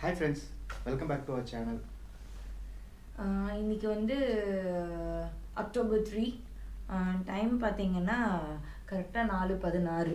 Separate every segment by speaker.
Speaker 1: Hi friends welcome back to our channel
Speaker 2: ah இன்னைக்கு வந்து October three time பார்த்தீங்கன்னா கரெக்டாக நாலு பதினாறு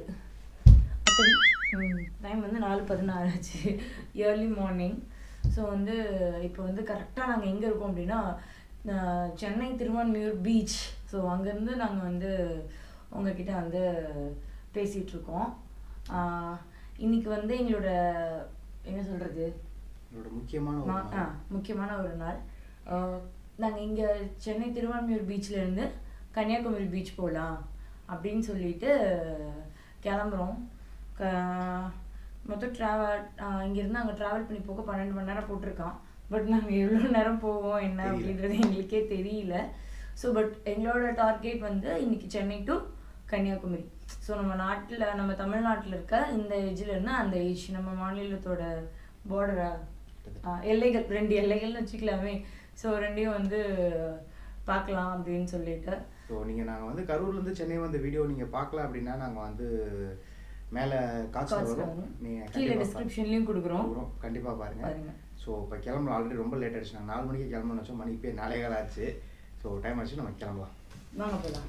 Speaker 2: டைம் வந்து நாலு பதினாறு ஆச்சு ஏர்லி மார்னிங் ஸோ வந்து இப்போ வந்து கரெக்டாக நாங்கள் எங்கே இருக்கோம் அப்படின்னா ah Chennai Thiruvanmiyur beach so அங்கேருந்து நாங்கள் வந்து உங்ககிட்ட வந்து பேசிகிட்டு இருக்கோம் ஆஹ் இன்னைக்கு வந்து எங்களோட என்ன சொல்கிறது
Speaker 1: என்னோட முக்கியமான ஒரு
Speaker 2: மா- ஆ
Speaker 1: நாள்.
Speaker 2: முக்கியமான ஒரு நாள் நாங்கள் இங்கே சென்னை திருவான்மியூர் பீச்ல இருந்து கன்னியாகுமரி பீச் போகலாம் அப்படின்னு சொல்லிட்டு கிளம்புறோம் க மொத்தம் ட்ராவல் இங்கேருந்து அங்கே ட்ராவல் பண்ணி போக பன்னெண்டு மணி நேரம் போட்டிருக்கான் பட் நாங்கள் எவ்வளோ நேரம் போவோம் என்ன
Speaker 1: தெரியல.
Speaker 2: அப்படின்றது எங்களுக்கே தெரியல ஸோ பட் எங்களோட டார்கெட் வந்து இன்னைக்கு சென்னை டு கன்னியாகுமரி ஸோ நம்ம நாட்டில் நம்ம தமிழ்நாட்டில் இருக்க இந்த ஏஜ்ல இருந்து அந்த ஏஜ் நம்ம மாநிலத்தோட பார்டரா எல்லைகள் ரெண்டு எல்லைகள்னு வச்சுக்கலாமே ஸோ ரெண்டையும் வந்து பார்க்கலாம் அப்படின்னு சொல்லிட்டு
Speaker 1: ஸோ நீங்கள் நாங்கள் வந்து கரூர்லேருந்து சென்னை வந்து வீடியோ நீங்கள் பார்க்கல அப்படின்னா நாங்கள் வந்து மேலே காட்சியில்
Speaker 2: Cards ல
Speaker 1: வரும்
Speaker 2: வரும்.
Speaker 1: நீங்கள்
Speaker 2: கீழே
Speaker 1: கண்டிப்பாக
Speaker 2: டிஸ்கிரிப்ஷன்லையும் கொடுக்குறோம்
Speaker 1: கண்டிப்பாக பாருங்கள்
Speaker 2: பாருங்க
Speaker 1: ஸோ இப்போ கிளம்பலாம் ஆல்ரெடி ரொம்ப லேட் ஆயிடுச்சு நாங்கள் நாலு மணிக்கு கிளம்பணும்னு வச்சோம் மணி இப்போ நாளே கால் ஆச்சு ஸோ டைம் ஆச்சு நம்ம கிளம்பலாம்
Speaker 2: வாங்க போகலாம்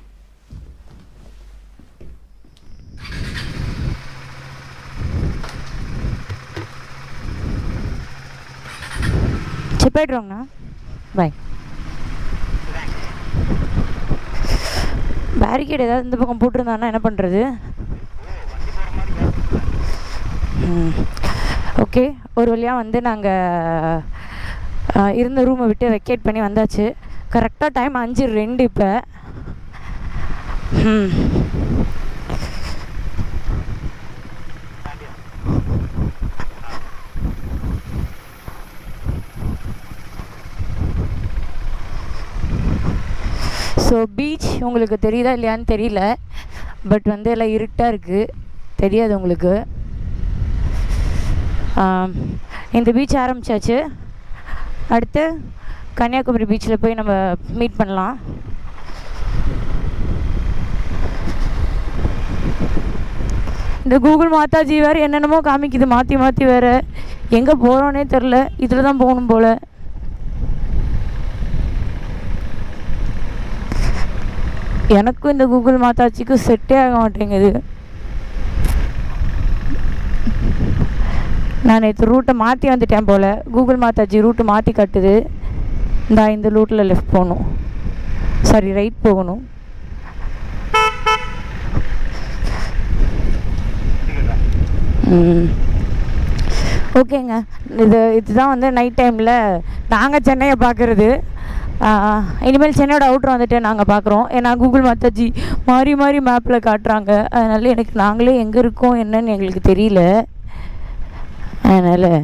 Speaker 3: சரி போய்ட்றோங்கண்ணா பாய் பேரிகேட் ஏதாவது இந்த பக்கம் போட்டிருந்தான்னா என்ன பண்ணுறது ஓகே ஒரு வழியாக வந்து நாங்கள் இருந்த ரூமை விட்டு வெக்கேட் பண்ணி வந்தாச்சு கரெக்டாக டைம் அஞ்சு ரெண்டு இப்போ ம் ஸோ பீச் உங்களுக்கு தெரியுதா இல்லையான்னு தெரியல பட் வந்து எல்லாம் இருட்டாக இருக்குது தெரியாது உங்களுக்கு ஆம், இந்த பீச் ஆரம்பிச்சாச்சு அடுத்து கன்னியாகுமரி பீச்சில் போய் நம்ம மீட் பண்ணலாம் இந்த கூகுள் மாதாஜி வேறு என்னென்னமோ காமிக்குது மாற்றி மாற்றி வேறு எங்கே போகிறோன்னே தெரில இதில் தான் போகணும் போல் எனக்கும் இந்த கூகுள் மாதாச்சிக்கும் செட்டே ஆக மாட்டேங்குது நான் நேற்று ரூட்டை மாற்றி வந்துட்டேன் போல் கூகுள் மாதாஜி ரூட்டு மாற்றி காட்டுது இந்த இந்த ரூட்டில் லெஃப்ட் போகணும் சாரி ரைட் போகணும் ம் ஓகேங்க இது இதுதான் வந்து நைட் டைமில் நாங்கள் சென்னையை பார்க்குறது இனிமேல் சென்னையோட அவுட்ரு வந்துட்டு நாங்கள் பார்க்குறோம் ஏன்னா கூகுள் மாத்தாஜி மாறி மாறி மேப்பில் காட்டுறாங்க அதனால எனக்கு நாங்களே எங்கே இருக்கோம் என்னன்னு எங்களுக்கு தெரியல அதனால்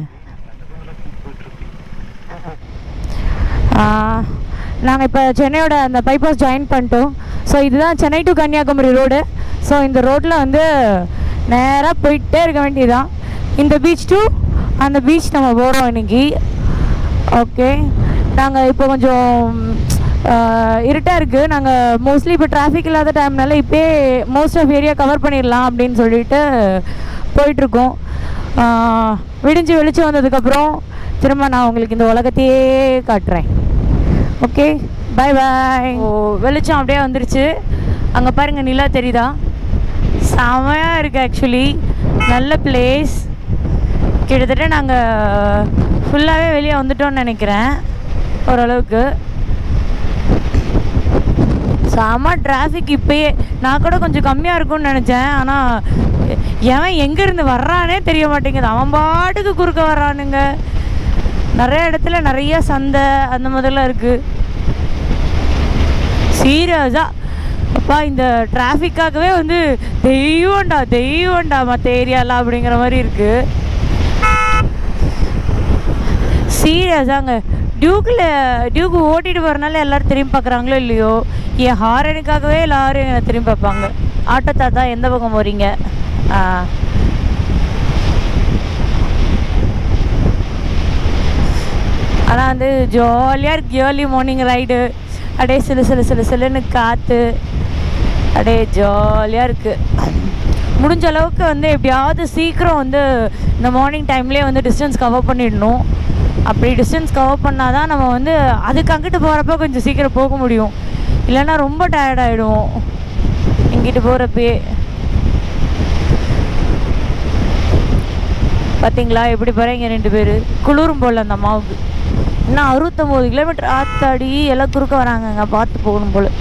Speaker 3: நாங்கள் இப்போ சென்னையோட அந்த பைபாஸ் ஜாயின் பண்ணிட்டோம் ஸோ இதுதான் Chennai to Kanyakumari road so இந்த ரோட்டில் வந்து நேராக போயிட்டே இருக்க வேண்டியதுதான் இந்த பீச் டு அந்த பீச் நம்ம போகிறோம் இன்னைக்கு ஓகே நாங்கள் இப்போ கொஞ்சம் இருட்டாக இருக்குது நாங்கள் மோஸ்ட்லி இப்போ டிராஃபிக் இல்லாத டைம்னால இப்போயே மோஸ்ட் ஆஃப் ஏரியா கவர் பண்ணிடலாம் அப்படின்னு சொல்லிட்டு போயிட்டுருக்கோம் விடிஞ்சு வெளிச்சம் வந்ததுக்கப்புறம் திரும்ப நான் உங்களுக்கு இந்த உலகத்தையே காட்டுறேன் ஓகே பை பாய் ஓ வெளிச்சம் அப்படியே வந்துருச்சு அங்கே பாருங்கள் நிலா தெரியுதா செமையாக இருக்குது ஆக்சுவலி நல்ல பிளேஸ் கிட்டத்தட்ட நாங்கள் ஃபுல்லாகவே வெளியே வந்துட்டோம்னு நினைக்கிறேன் ஓரளவுக்கு செம டிராஃபிக் இப்பயே நான் கூட கொஞ்சம் கம்மியாக இருக்கும்னு நினச்சேன் ஆனால் எவன் எங்கேருந்து வர்றானே தெரிய மாட்டேங்குது அவன் பாட்டுக்கு குறுக்க வர்றானுங்க நிறைய இடத்துல நிறைய சந்தை அந்த மாதிரிலாம் இருக்குது சீரியஸாக அப்பா இந்த டிராஃபிக்காகவே வந்து தெய்வம்டா தெய்வம்டா மற்ற ஏரியாலாம் அப்படிங்கிற மாதிரி இருக்குது சீரியஸாங்க டியூக்கில் டியூக்கு ஓட்டிட்டு போகிறனால எல்லாரும் திரும்பி பார்க்குறாங்களோ இல்லையோ என் ஹாரனுக்காகவே எல்லாரும் என்னை திரும்பி பார்ப்பாங்க ஆட்டோ தாத்தா எந்த பக்கம் போகிறீங்க ஆ ஆனால் வந்து ஜாலியாக இருக்கு ஏர்லி மார்னிங் ரைடு அப்படியே சிலு சிலு சிலு சிலுன்னு காற்று அப்படியே ஜாலியாக இருக்குது முடிஞ்ச அளவுக்கு வந்து எப்படியாவது சீக்கிரம் வந்து இந்த மார்னிங் டைம்லேயே வந்து டிஸ்டன்ஸ் கவர் பண்ணிடணும் அப்படி டிஸ்டன்ஸ் கவர் பண்ணால் தான் நம்ம வந்து அதுக்கு அங்கிட்டு போகிறப்ப கொஞ்சம் சீக்கிரம் போக முடியும் இல்லைன்னா ரொம்ப டயர்ட் ஆகிடுவோம் இங்கிட்டு போகிறப்பயே பார்த்தீங்களா எப்படி போகிறீங்க ரெண்டு பேர் குளிரும் போல் அந்த அம்மாவுக்கு இன்னும் அறுபத்தொம்போது கிலோமீட்டர் ஆத்தாடி எல்லாம் குறுக்க வராங்கங்க பார்த்து போகணும் போல்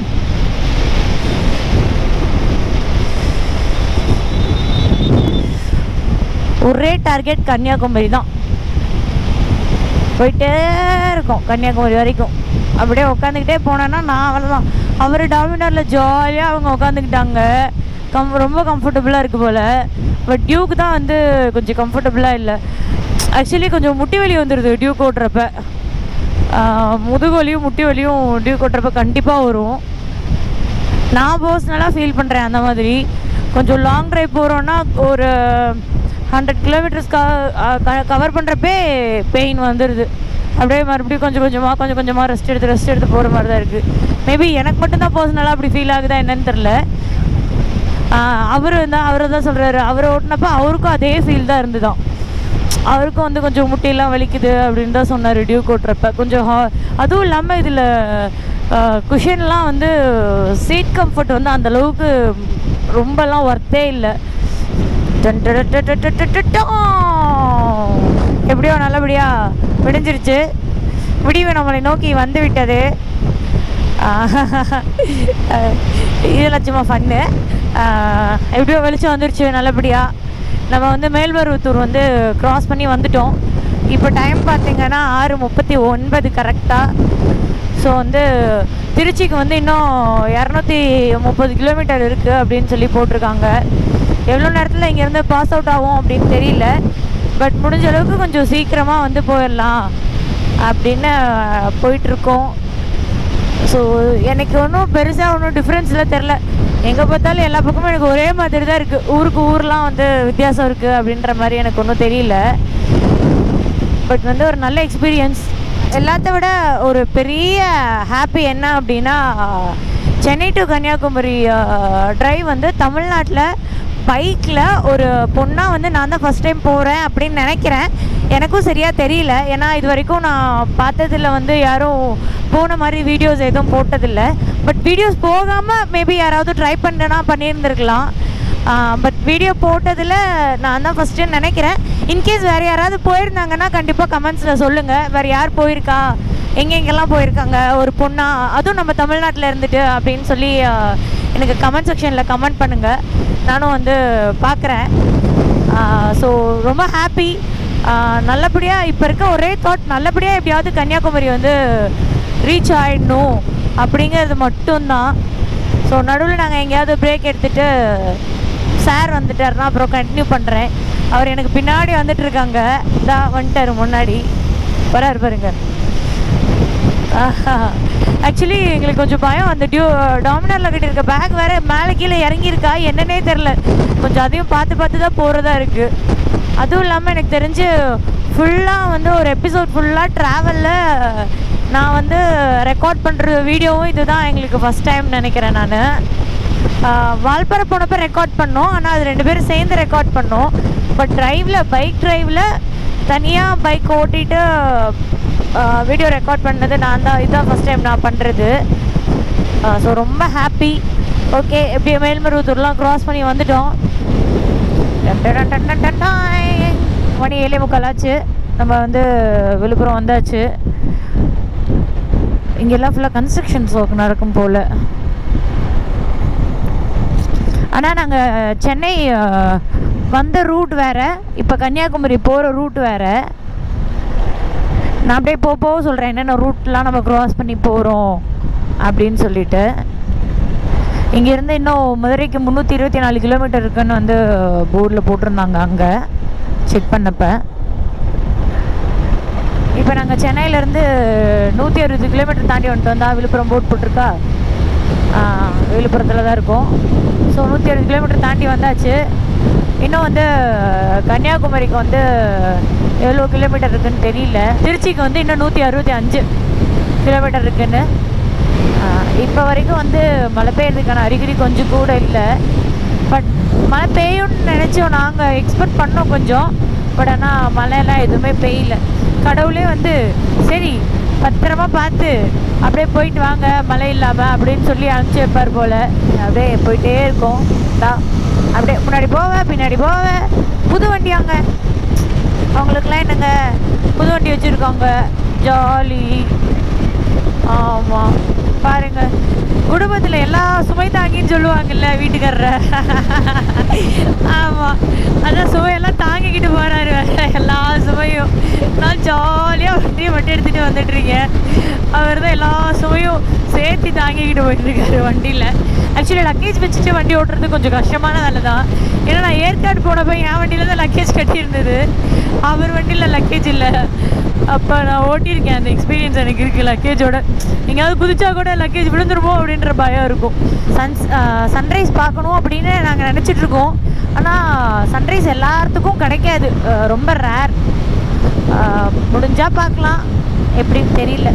Speaker 3: ஒரே டார்கெட் கன்னியாகுமரி தான் போயிட்டே இருக்கோம் கன்னியாகுமரி வரைக்கும் அப்படியே உட்காந்துக்கிட்டே போனேன்னா நான் அவ்வளோதான் அவர் டாமினாரில் ஜாலியாக அவங்க உட்காந்துக்கிட்டாங்க கம் ரொம்ப கம்ஃபர்டபுளாக இருக்குது போல் பட் டியூக்கு தான் வந்து கொஞ்சம் கம்ஃபர்டபுளாக இல்லை ஆக்சுவலி கொஞ்சம் முட்டி வலி வந்துடுது டியூக் ஓட்டுறப்ப ஆஹ் முதுகு வலியும் முட்டி வலியும் டியூக் ஓட்டுறப்ப கண்டிப்பாக வரும் நான் பர்சனலாக ஃபீல் பண்ணுறேன் அந்த மாதிரி கொஞ்சம் லாங் ட்ரைவ் போகிறோன்னா ஒரு ஹண்ட்ரட் கிலோமீட்டர்ஸ் கவர் பண்ணுறப்பே பெயின் வந்துடுது அப்படியே மறுபடியும் கொஞ்சம் கொஞ்சமாக கொஞ்சம் கொஞ்சமாக ரெஸ்ட் எடுத்து ரெஸ்ட் எடுத்து போகிற மாதிரி தான் இருக்குது மேபி எனக்கு மட்டும்தான் பர்சனலாக அப்படி ஃபீல் ஆகுதா என்னன்னு தெரில அவர் தான் அவர் தான் சொல்கிறாரு அவர் ஓட்டினப்ப அவருக்கும் அதே ஃபீல் தான் இருந்துதான் அவருக்கும் வந்து கொஞ்சம் முட்டியெல்லாம் வலிக்குது அப்படின்னு தான் சொன்னார் டியூக் ஓட்டுறப்ப கொஞ்சம் ஹா- அதுவும் இல்லாமல் இதில் குஷன்லாம் வந்து சீட் கம்ஃபர்ட் வந்து அந்த அளவுக்கு ரொம்பலாம் ஒர்த்தே இல்லை டன் டன் டன் டன் டன் டன் டன் டன். எப்படியோ நல்லபடியா விடிஞ்சிருச்சு விடிவு நம்மளை நோக்கி வந்து விட்டது ஆஹ் இதெல்லாம் சும்மா ஃபன்னு எப்படியோ வெளிச்சம் வந்துருச்சு நல்லபடியாக நம்ம வந்து மேல்மருவத்தூர் வந்து கிராஸ் பண்ணி வந்துட்டோம் இப்போ டைம் பார்த்தீங்கன்னா ஆறு முப்பத்தி ஒன்பது கரெக்டாக ஸோ வந்து திருச்சிக்கு வந்து இன்னும் இரநூத்தி முப்பது கிலோமீட்டர் இருக்குது அப்படின்னு சொல்லி போட்டிருக்காங்க எவ்வளோ நேரத்தில் இங்கேருந்து பாஸ் அவுட் ஆகும் அப்படின்னு தெரியல பட் முடிஞ்ச அளவுக்கு கொஞ்சம் சீக்கிரமாக வந்து போயிடலாம் அப்படின்னு போயிட்டுருக்கோம் ஸோ எனக்கு ஒன்றும் பெருசாக ஒன்றும் டிஃப்ரென்ஸ்லாம் தெரில எங்கே பார்த்தாலும் எல்லா பக்கமும் எனக்கு ஒரே மாதிரி தான் இருக்குது ஊருக்கு ஊர்லாம் வந்து வித்தியாசம் இருக்குது அப்படின்ற மாதிரி எனக்கு ஒன்றும் தெரியல பட் வந்து ஒரு நல்ல எக்ஸ்பீரியன்ஸ் எல்லாத்த விட ஒரு பெரிய ஹாப்பி என்ன அப்படின்னா சென்னை டு கன்னியாகுமரி ட்ரைவ் வந்து தமிழ்நாட்டில் பைக்கில் ஒரு பொண்ணாக வந்து நான் தான் ஃபஸ்ட் டைம் போகிறேன் அப்படின்னு நினைக்கிறேன் எனக்கும் சரியாக தெரியல ஏன்னா இது வரைக்கும் நான் பார்த்ததில் வந்து யாரும் போன மாதிரி வீடியோஸ் எதுவும் போட்டதில்லை பட் வீடியோஸ் போகாமல் மேபி யாராவது ட்ரை பண்ணுறேன்னா பண்ணியிருந்திருக்கலாம் பட் வீடியோ போட்டதில் நான் தான் ஃபஸ்ட்டு நினைக்கிறேன் இன்கேஸ் வேறு யாராவது போயிருந்தாங்கன்னா கண்டிப்பாக கமெண்ட்ஸில் சொல்லுங்கள் வேறு யார் போயிருக்கா எங்கெங்கெல்லாம் போயிருக்காங்க ஒரு பொண்ணா அதுவும் நம்ம தமிழ்நாட்டில் இருந்துட்டு அப்படின்னு சொல்லி ஆஹ், எனக்கு கமெண்ட் செக்ஷனில் கமெண்ட் பண்ணுங்கள் நானும் வந்து பார்க்குறேன் ஸோ ரொம்ப ஹாப்பி நல்லபடியாக இப்போ இருக்க ஒரே தாட் நல்லபடியாக எப்படியாவது கன்னியாகுமரி வந்து ரீச் ஆயிடணும் அப்படிங்கிறது மட்டும்தான் ஸோ நடுவில் நாங்கள் எங்கேயாவது பிரேக் எடுத்துகிட்டு சார் வந்துட்டாருன்னா அப்புறம் கண்டினியூ பண்ணுறேன் அவர் எனக்கு பின்னாடி வந்துட்டு இருக்காங்க தான் வந்துட்டாரு முன்னாடி வராரு பாருங்க ஆக்சுவலி எங்களுக்கு கொஞ்சம் பயம் அந்த டியூ டாமினரில் கட்டியிருக்க பேக் வேற மேலே கீழே இறங்கியிருக்கா என்னன்னே தெரில கொஞ்சம் அதையும் பார்த்து பார்த்து தான் போகிறதா இருக்குது அதுவும் இல்லாமல் எனக்கு தெரிஞ்சு ஃபுல்லாக வந்து ஒரு எபிசோட் ஃபுல்லாக ட்ராவலில் நான் வந்து ரெக்கார்ட் பண்ணுற வீடியோவும் இதுதான் எங்களுக்கு ஃபஸ்ட் டைம் நினைக்கிறேன் நான் வால்பாறை போனப்போ ரெக்கார்ட் பண்ணோம் ஆனால் அது ரெண்டு பேரும் சேர்ந்து ரெக்கார்ட் பண்ணோம் பட் டிரைவில் பைக் டிரைவில் தனியாக பைக் ஓட்டிட்டு வீடியோ ரெக்கார்ட் பண்ணது நான் தான் இதுதான் ஃபஸ்ட் டைம் நான் பண்ணுறது ஸோ ரொம்ப ஹாப்பி ஓகே எப்படியோ மேல்மருவத்தூர்லாம் க்ராஸ் பண்ணி வந்துட்டோம் டன் டன் டன் டன் டன் டாய். மணி ஏழே முக்கால் ஆச்சு நம்ம வந்து விழுப்புரம் வந்தாச்சு இங்கெல்லாம் ஃபுல்லாக கன்ஸ்ட்ரக்ஷன்ஸ் ஒர்க் நடக்கும் போல் ஆனால் நாங்கள் சென்னை அஹ், வந்த ரூட் வேறு இப்போ கன்னியாகுமரி போகிற ரூட் வேறு நான் அப்படியே போக போக சொல்கிறேன் என்னென்ன ரூட்லாம் நம்ம க்ராஸ் பண்ணி போகிறோம் அப்படின்னு சொல்லிட்டு இங்கேருந்து இன்னும் மதுரைக்கு முந்நூற்றி இருபத்தி நாலு கிலோமீட்டர் இருக்குன்னு வந்து போர்டில் போட்டிருந்தாங்க அங்கே செக் பண்ணப்ப இப்போ நாங்கள் சென்னையிலேருந்து நூற்றி அறுபது கிலோமீட்டர் தாண்டி வந்துட்டு வந்தா விழுப்புரம் போட் போட்டிருக்கா ஆ, விழுப்புரத்தில் தான் இருக்கோம் ஸோ நூற்றி அறுபது கிலோமீட்டர் தாண்டி வந்தாச்சு இன்னும் வந்து கன்னியாகுமரிக்கு வந்து எவ்வளோ கிலோமீட்டர் இருக்குன்னு தெரியல திருச்சிக்கு வந்து இன்னும் நூற்றி அறுபத்தி அஞ்சு கிலோமீட்டர் இருக்குன்னு இப்போ வரைக்கும் வந்து மழை பெய்யறதுக்கான அறிகுறி கொஞ்சம் கூட இல்லை பட் மழை பெய்யும்னு நினச்சோம் நாங்கள் எக்ஸ்பெக்ட் பண்ணோம் கொஞ்சம் பட் ஆனால் மழைலாம் எதுவுமே பெய்யல கடவுளே வந்து சரி பத்திரமா பார்த்து அப்படியே போயிட்டு வாங்க மழை இல்லாமல் அப்படின்னு சொல்லி அனுப்பிச்சி வைப்பார் போல் அப்படியே போயிட்டே இருக்கோம் தான் அப்படியே முன்னாடி போவேன் பின்னாடி போவேன் புது வண்டியாங்க அவங்களுக்குலாம் என்னங்க புது வண்டி வச்சுருக்காங்க ஜாலி ஆமாம் பாருங்க குடும்பத்தில் எல்லா சுமை தாங்கின்னு சொல்லுவாங்கல்ல வீட்டுக்காரர ஆமாம் அதான் சுமையெல்லாம் தாங்கிக்கிட்டு போகிறாரு எல்லா சுமையும் நான் ஜாலியாக வண்டியை மட்டும் எடுத்துகிட்டு வந்துட்டுருக்கேன் அவர் தான் எல்லா சுமையும் சேர்த்து தாங்கிக்கிட்டு போயிட்டுருக்காரு வண்டியில் ஆக்சுவலி லக்கேஜ் வச்சுட்டு வண்டி ஓட்டுறது கொஞ்சம் கஷ்டமான வேலை தான் ஏன்னா நான் ஏற்காடு போனப்போ என் வண்டியில் தான் லக்கேஜ் கட்டியிருந்தது அவர் வண்டியில் லக்கேஜ் இல்லை அப்போ நான் ஓட்டியிருக்கேன் அந்த எக்ஸ்பீரியன்ஸ் எனக்கு இருக்குது லக்கேஜோட எங்கேயாவது குதிச்சா கூட லக்கேஜ் விழுந்துருமோ அப்படின்ற பயம் இருக்கும் சன்ஸ் சன்ரைஸ் பார்க்கணும் அப்படின்னு நாங்கள் நினச்சிட்டு இருக்கோம் ஆனால் சன்ரைஸ் எல்லாத்துக்கும் கிடைக்காது அஹ் ரொம்ப ரேர் முடிஞ்சால் பார்க்கலாம் எப்படின்னு தெரியல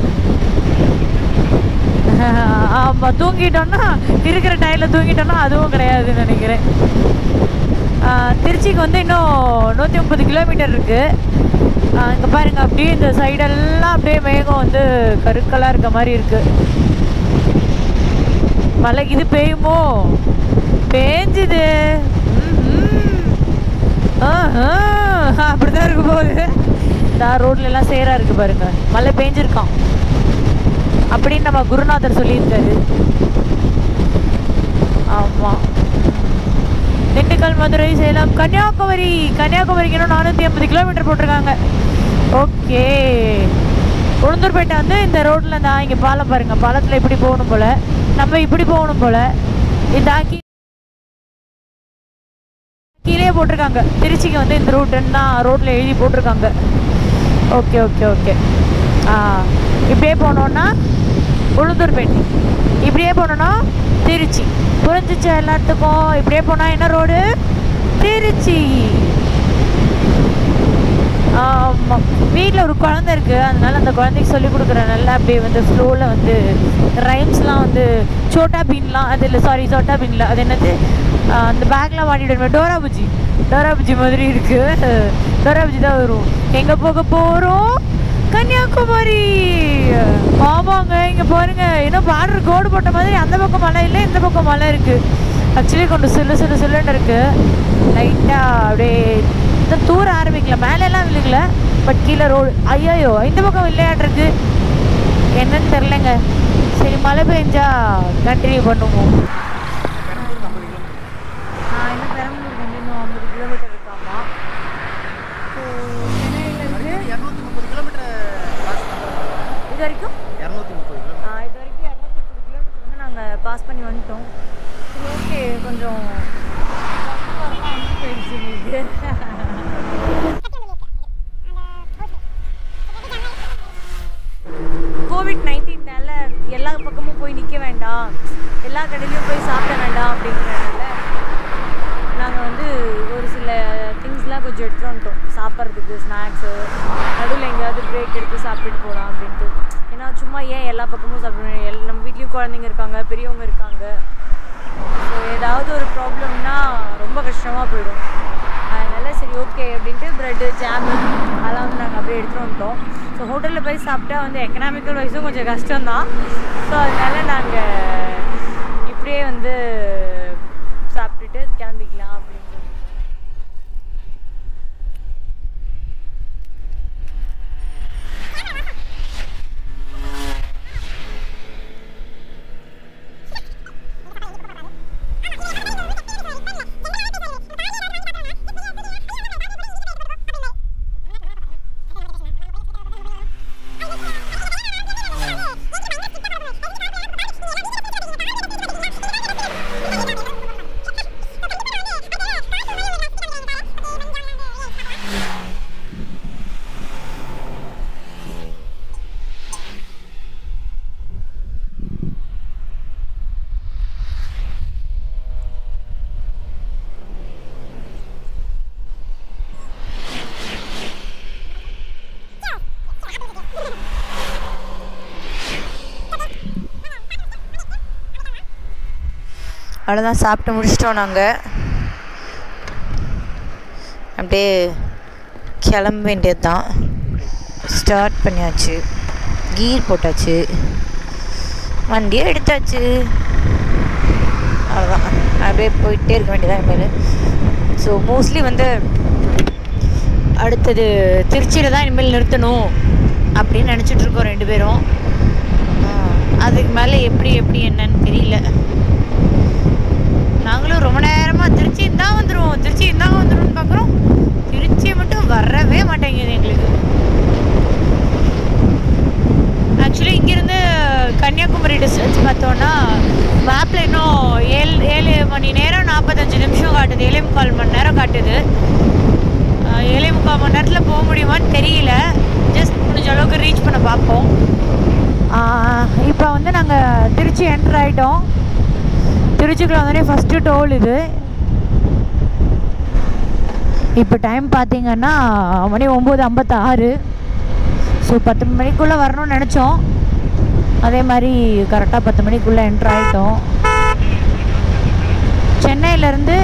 Speaker 3: ஆமாம் தூங்கிட்டோன்னா இருக்கிற டயரில் தூங்கிட்டோன்னா அதுவும் கிடையாதுன்னு நினைக்கிறேன் ஆஹ் திருச்சிக்கு வந்து இன்னும் நூற்றி முப்பது கிலோமீட்டர் இருக்குது இங்கே பாருங்க அப்படியே இந்த சைடெல்லாம் அப்படியே மேகம் வந்து கருக்கலாக இருக்க மாதிரி இருக்கு மழை இது பெய்யுமோ பேஞ்சுது அப்படிதான் இருக்கு போகுது இந்த ரோட்ல எல்லாம் சேரா இருக்கு பாருங்க மழை பெஞ்சிருக்கான் அப்படின்னு நம்ம குருநாதர் சொல்லியிருக்காரு ஆமாம் திண்டுக்கல் மதுரை சேலம் கன்னியாகுமரி கன்னியாகுமரிக்கு இன்னும் நானூற்றி ஐம்பது கிலோமீட்டர் போட்டிருக்காங்க ஓகே உளுந்தூர்பேட்டை வந்து இந்த ரோட்டில் தான் இங்கே பாலம் பாருங்கள் பாலத்தில் இப்படி போகணும் போல் நம்ம இப்படி போகணும் போல் இதாக்கி கீழே போட்டிருக்காங்க திருச்சிக்கு வந்து இந்த ரூட்டுன்னு தான் ரோட்டில் எழுதி போட்டிருக்காங்க ஓகே ஓகே ஓகே ஆ இப்படியே போனோன்னா உளுந்தூர்பேட்டை இப்படியே போனோன்னா திருச்சி புரிஞ்சிச்சு எல்லாத்துக்கும் இப்படியே போனால் என்ன ரோடு திருச்சி ஆமாம் வீட்டில் ஒரு குழந்தை இருக்குது அதனால அந்த குழந்தைக்கு சொல்லி கொடுக்குறேன் நல்லா அப்படியே வந்து ஃப்ளோவில் வந்து ரைம்ஸ்லாம் வந்து சோட்டா பீன்லாம் அது இல்லை சாரி சோட்டா பீன்ல அது என்னது ஆஹ் அந்த பேக்லாம் மாட்டிடுவேன் டோரா புஜி டோரா புஜி மாதிரி இருக்குது டோரா புஜி தான் வரும் எங்கே போக போகிறோம் கன்னியாகுமரி ஆமாங்க இங்கே பாருங்க இன்னும் பார்டர் கோடு போட்ட மாதிரி அந்த பக்கம் மலை இல்லை இந்த பக்கம் மலை இருக்குது ஆக்சுவலி கொஞ்சம் சில்லு சில்லு சில்லுன்னு இருக்குது லைட்டாக அப்படியே இந்த தூர ஆரம்பிக்கல மேலெல்லாம் விழுகல பட் கீழே ரோடு ஐயோ இந்த பக்கம் விளையாடுறது என்னன்னு தெரிலங்க சரி மழை பெஞ்சா கண்டினியூ பண்ணுவோம் இன்னும் பெரம்பலூர் வந்து இன்னும் ஐம்பது கிலோமீட்டர் இருக்காமா ஸோ சென்னையில்
Speaker 4: இரநூத்தி முப்பது கிலோமீட்டர்
Speaker 3: இது வரைக்கும்
Speaker 4: இரநூத்தி முப்பது கிலோமீட்டர்
Speaker 3: ஆ, இது வரைக்கும் இரநூத்தி முப்பது கிலோமீட்டர் வந்து நாங்கள் பாஸ் பண்ணி வந்துட்டோம் சரி ஓகே கொஞ்சம் கஷ்டமா வந்து போயிடுச்சு எங்களுக்கு கோவிட் நைன்டீன்னால எல்லா பக்கமும் போய் நிற்க வேண்டாம் எல்லா கடையிலையும் போய் சாப்பிட வேண்டாம் அப்படிங்கிறனால நாங்கள் வந்து ஒரு சில திங்ஸ்லாம் கொஞ்சம் எடுத்துகிட்டு வந்துட்டோம் சாப்பிட்றதுக்கு ஸ்நாக்ஸு நடுவில் எங்கேயாவது பிரேக் எடுத்து சாப்பிட்டுட்டு போகலாம் அப்படின்ட்டு ஏன்னா சும்மா ஏன் எல்லா பக்கமும் சாப்பிடணும் எல் நம்ம வீட்லேயும் குழந்தைங்க இருக்காங்க பெரியவங்க இருக்காங்க ஸோ ஏதாவது ஒரு ப்ராப்ளம்னா ரொம்ப கஷ்டமாக போயிடும் அதனால சரி ஓகே அப்படின்ட்டு ப்ரெட்டு ஜாமு அதெல்லாம் வந்து நாங்கள் அப்படியே எடுத்துகிட்டு வந்துட்டோம் ஸோ ஹோட்டலில் போய் சாப்பிட்டா வந்து எக்கனாமிக்கல் வைஸும் கொஞ்சம் கஷ்டம்தான் ஸோ அதனால நாங்கள் இப்படியே வந்து சாப்பிட்டுட்டு கிளம்பிக்கலாம் அப்படின்னு அவ்வளோதான் சாப்பிட்டு முடிச்சிட்டோம் நாங்கள்
Speaker 5: அப்படியே கிளம்ப வேண்டியது தான் ஸ்டார்ட் பண்ணியாச்சு கீர் போட்டாச்சு வண்டியை எடுத்தாச்சு அவ்வளோதான் அப்படியே போயிட்டே இருக்க வேண்டியதான் இனிமேல் ஸோ மோஸ்ட்லி வந்து அடுத்தது திருச்சியில் தான் இனிமேல் நிறுத்தணும் அப்படின்னு நினச்சிட்டு இருக்கோம் ரெண்டு பேரும் ஆ, அதுக்கு மேலே எப்படி எப்படி என்னன்னு தெரியல நாங்களும் ரொம்ப நேரமாக திருச்சி தான் வந்துடுவோம் திருச்சி தான் வந்துடும்னு பார்க்குறோம் திருச்சி மட்டும் வரவே மாட்டேங்குது எங்களுக்கு ஆக்சுவலி இங்கேருந்து கன்னியாகுமரி டிஸ்டன்ஸ் பார்த்தோன்னா மேப்பில் இன்னும் ஏழு ஏழு மணி நேரம் நாற்பத்தஞ்சு நிமிஷம் காட்டுது ஏழே முக்கால் மணி நேரம் காட்டுது ஆஹ் ஏழே முக்கால் மணி நேரத்தில் போக முடியுமான்னு தெரியல ஜஸ்ட் முடிஞ்ச அளவுக்கு ரீச் பண்ண பார்ப்போம் இப்போ வந்து நாங்கள் திருச்சி என்டர் ஆகிட்டோம் திருச்சிக்குள்ள வந்தோடனே ஃபஸ்ட்டு டோல் இது இப்போ டைம் பார்த்தீங்கன்னா மணி ஒம்பது ஐம்பத்தாறு ஸோ பத்து மணிக்குள்ளே வரணும்னு நினச்சோம் அதே மாதிரி கரெக்டாக பத்து மணிக்குள்ளே என்ட்ரு ஆகிட்டோம் சென்னையிலேருந்து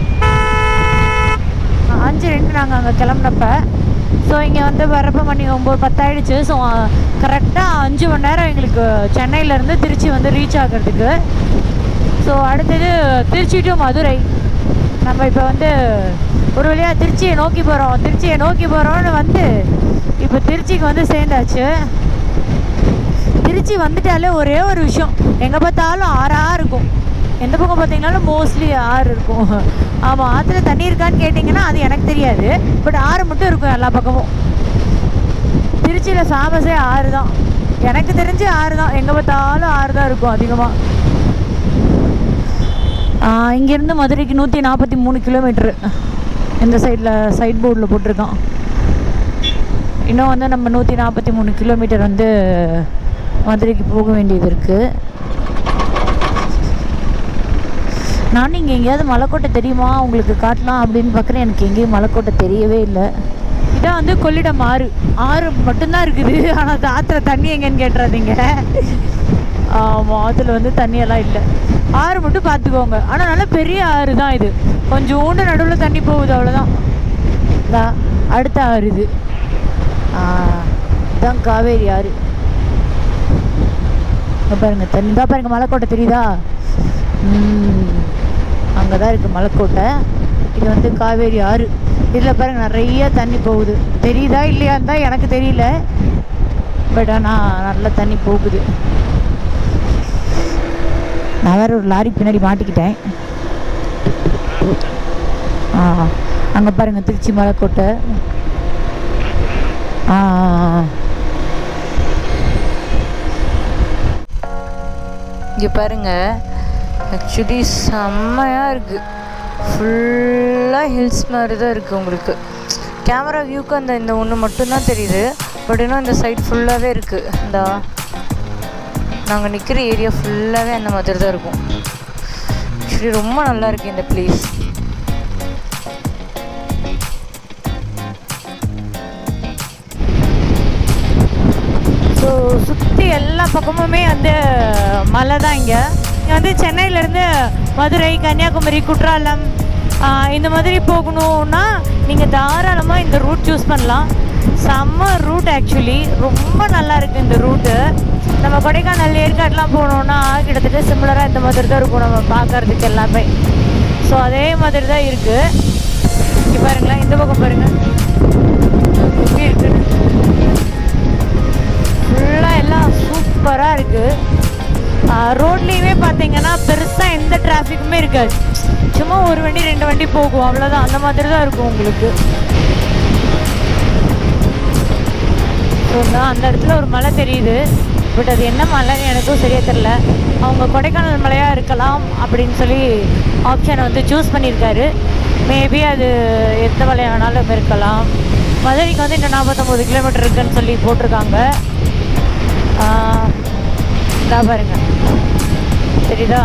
Speaker 5: அஞ்சு ரெண்டு நாங்கள் அங்கே கிளம்புனப்ப ஸோ இங்கே வந்து வரப்போ மணி ஒம்பது பத்தாயிடுச்சு ஸோ கரெக்டாக அஞ்சு மணி நேரம் எங்களுக்கு சென்னையிலேருந்து திருச்சி வந்து ரீச் ஆகிறதுக்கு ஸோ அடுத்தது திருச்சி டு மதுரை நம்ம இப்போ வந்து ஒரு வழியாக திருச்சியை நோக்கி போகிறோம் திருச்சியை நோக்கி போகிறோம்னு வந்து இப்போ திருச்சிக்கு வந்து சேர்ந்தாச்சு திருச்சி வந்துட்டாலே ஒரே ஒரு விஷயம் எங்கே பார்த்தாலும் ஆறாக இருக்கும் எந்த பக்கம் பார்த்தீங்கன்னாலும் மோஸ்ட்லி ஆறு இருக்கும் ஆமாம் ஆற்றுல தண்ணி இருக்கான்னு கேட்டிங்கன்னா அது எனக்கு தெரியாது பட் ஆறு மட்டும் இருக்கும் எல்லா பக்கமும் திருச்சியில் ஃபேமஸே ஆறு தான் எனக்கு தெரிஞ்சு ஆறு தான் எங்கே பார்த்தாலும் ஆறு தான் இருக்கும் அதிகமாக இங்கேருந்து மதுரைக்கு நூற்றி நாற்பத்தி மூணு கிலோமீட்ரு இந்த சைடில் சைட் போர்டில் போட்டிருக்கான் இன்னும் வந்து நம்ம நூற்றி நாற்பத்தி மூணு கிலோமீட்டர் வந்து மதுரைக்கு போக வேண்டியது இருக்குது நானும் இங்கே எங்கேயாவது மலைக்கோட்டை தெரியுமா உங்களுக்கு காட்டலாம் அப்படின்னு பார்க்குறேன் எனக்கு எங்கேயும் மலைக்கோட்டை தெரியவே இல்லை இதான் வந்து கொள்ளிடம் ஆறு ஆறு மட்டும்தான் இருக்குது ஆனால் அது ஆற்றுல தண்ணி எங்கன்னு கேட்டுறாதீங்க ஆமாம் ஆற்றுல வந்து தண்ணியெல்லாம் இல்லை ஆறு மட்டும் பார்த்துக்கோங்க ஆனால் நல்ல பெரிய ஆறு தான் இது கொஞ்சோண்டு நடுவில் தண்ணி போகுது அவ்வளோதான் இதா அடுத்த ஆறு இது ஆ, இதான் காவேரி ஆறு இங்க பாருங்க தண்ணி தான் பாருங்க மலைக்கோட்டை தெரியுதா அங்கே தான் இருக்குது மலைக்கோட்டை இது வந்து காவேரி ஆறு இதில் பாருங்க நிறைய தண்ணி போகுது தெரியுதா இல்லையான்னு தான் எனக்கு தெரியல பட் ஆனால் நல்ல தண்ணி போகுது நான் வேற ஒரு லாரி பின்னாடி மாட்டிக்கிட்டேன் ஆ அங்கே பாருங்க திருச்சி மலைக்கோட்டை ஆ ஆ, ஆ. இங்கே பாருங்க ஆக்சுவலி செம்மையாக இருக்குது ஃபுல்லாக ஹில்ஸ் மாதிரி தான் இருக்குது உங்களுக்கு கேமரா வியூக்கு அந்த இந்த ஒன்று மட்டும்தான் தெரியுது பட் இன்னும் இந்த சைட் ஃபுல்லாகவே இருக்குது இந்த நாங்கள் நிற்கிற ஏரியா ஃபுல்லாகவே அந்த மாதிரி தான் இருக்கும் ஆக்சுவலி ரொம்ப நல்லா இருக்குது இந்த பிளேஸ் ஸோ சுற்றி எல்லா பக்கமுமே வந்து மலை தான் இங்கே இங்கே வந்து சென்னையிலேருந்து மதுரை கன்னியாகுமரி குற்றாலம் ஆஹ் இந்த மாதிரி போகணுன்னா நீங்கள் தாராளமாக இந்த ரூட் சூஸ் பண்ணலாம் செம்ம ரூட் ஆக்சுவலி ரொம்ப நல்லா இருக்குது இந்த ரூட்டு நம்ம கொடைக்கானல் ஏற்காடுலாம் போனோம்னா கிட்டத்தட்ட சிமிலராக இந்த மாதிரி தான் இருக்கும் நம்ம பார்க்கறதுக்கு எல்லாமே ஸோ அதே மாதிரி தான் இருக்குது இங்கே பாருங்களேன் இந்த பக்கம் பாருங்கள் எப்படி இருக்குன்னு ஃபுல்லாக எல்லாம் சூப்பராக இருக்குது ரோட்லேயுமே பார்த்தீங்கன்னா பெருசாக எந்த டிராஃபிக்குமே இருக்காது சும்மா ஒரு வண்டி ரெண்டு வண்டி போகும் அவ்வளோதான் அந்த மாதிரி தான் இருக்கும் உங்களுக்கு ஸோ அந்த இடத்துல ஒரு மலை தெரியுது பட் அது என்ன மலைன்னு எனக்கும் சரியா தெரில அவங்க கொடைக்கானல் மலையாக இருக்கலாம் அப்படின்னு சொல்லி ஆப்ஷனை வந்து சூஸ் பண்ணியிருக்காரு மேபி அது எந்த மலை வேணாலும் இருக்கலாம் மதுரைக்கு வந்து இன்னும் நாற்பத்தொம்போது கிலோமீட்டர் இருக்குன்னு சொல்லி போட்டிருக்காங்க ஆஹ், இதா பாருங்க தெரியுதா